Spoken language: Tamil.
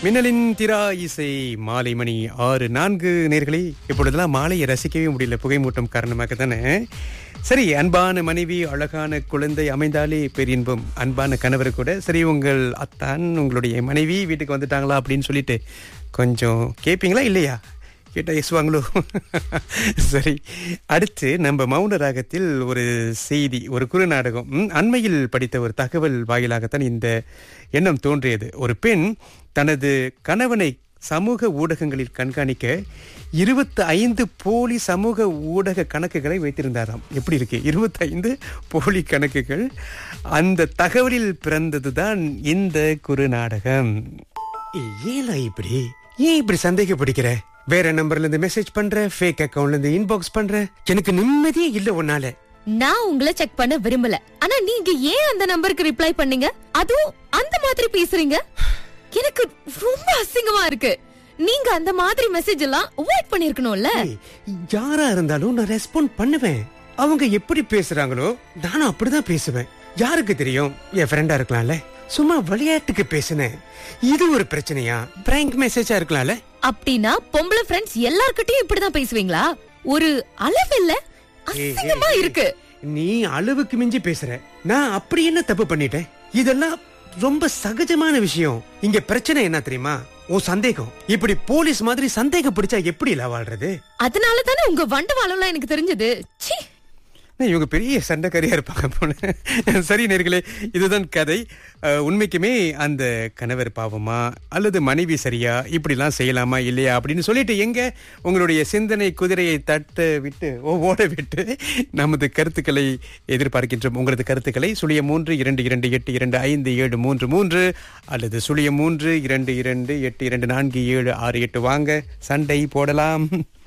மின்னலின் திரா இசை மாலை மணி ஆறு நான்கு நேர்களே இப்பொழுதெல்லாம் மாலையை ரசிக்கவே முடியல புகைமூட்டம் காரணமாக தானே சரி அன்பான மனைவி அழகான குழந்தை அமைந்தாலே பெரின்பம் அன்பான கணவர் கூட சரி உங்கள் அத்தான் உங்களுடைய மனைவி வீட்டுக்கு வந்துட்டாங்களா அப்படின்னு சொல்லிட்டு கொஞ்சம் கேட்பீங்களா இல்லையா கேட்டா எசுவாங்களோ சரி அடுத்து நம்ம மௌன ராகத்தில் ஒரு செய்தி ஒரு குறுநாடகம் ம், அண்மையில் படித்த ஒரு தகவல் வாயிலாகத்தான் இந்த எண்ணம் தோன்றியது ஒரு பெண் தனது கணவனை சமூக ஊடகங்களில் கண்காணிக்க இருபத்தி ஐந்து போலி சமூக ஊடக கணக்குகளை வைத்திருந்தாராம் எப்படி இருக்கு இருபத்தி ஐந்து போலி கணக்குகள் அந்த தகவலில் பிறந்ததுதான் இந்த குறுநாடகம் ஏய், ஏலா இப்படி ஏன் இப்படி சந்தேகப்படுகிற வேற நம்பர்ல இருந்து மெசேஜ் பண்ற ஃபேக் அக்கவுண்ட்ல இருந்து இன்பாக்ஸ் பண்ற எனக்கு நிம்மதியே இல்ல உன்னால நான் உங்களை செக் பண்ண விரும்பல ஆனா நீங்க ஏன் அந்த நம்பருக்கு ரிப்ளை பண்ணீங்க அதுவும் அந்த மாதிரி பேசுறீங்க எனக்கு ரொம்ப அசிங்கமா இருக்கு நீங்க அந்த மாதிரி மெசேஜ் எல்லாம் அவாய்ட் பண்ணிருக்கணும்ல ஏய், யாரா இருந்தாலும் நான் ரெஸ்பாண்ட் பண்ணுவேன் அவங்க எப்படி பேசுறாங்களோ நானும் அப்படிதான் பேசுவேன் யாருக்கு தெரியும் என் ஃப்ரெண்டா இருக்கலாம்ல சும்மா விளையாட்டுக்கு பேசினேன் இது ஒரு பிரச்சனையா பிராங்க் மெசேஜா இருக்கலாம்ல அப்படின்னா பொம்பளை ஃப்ரெண்ட்ஸ் எல்லார்கிட்டயும் இப்படிதான் பேசுவீங்களா ஒரு அளவு இல்ல அசிங்கமா இருக்கு நீ அளவுக்கு மிஞ்சி பேசுற நான் அப்படி என்ன தப்பு பண்ணிட்டேன் இதெல்லாம் ரொம்ப சகஜமான விஷயம் இங்க பிரச்சனை என்ன தெரியுமா உன் சந்தேகம் இப்படி போலீஸ் மாதிரி சந்தேகம் பிடிச்சா எப்படி இல்ல வாழ்றது அதனால தானே உங்க வண்டவாளம்லாம் எனக்கு தெரிஞ்சது ச்சீ இவங்க பெரிய சண்டைக்காரியா இருப்பாங்க போல சரி நேர்களே இதுதான் கதை அஹ், உண்மைக்குமே அந்த கணவர் பாவமா அல்லது மனைவி சரியா இப்படிலாம் செய்யலாமா இல்லையா அப்படின்னு சொல்லிட்டு எங்க உங்களுடைய சிந்தனை குதிரையை தட்ட விட்டு ஓ, ஓட விட்டு நமது கருத்துக்களை எதிர்பார்க்கின்றோம் உங்களது கருத்துக்களை சுழிய மூன்று இரண்டு இரண்டு எட்டு இரண்டு ஐந்து ஏழு மூன்று மூன்று அல்லது சுழிய மூன்று இரண்டு இரண்டு எட்டு இரண்டு நான்கு ஏழு ஆறு எட்டு வாங்க சண்டை போடலாம்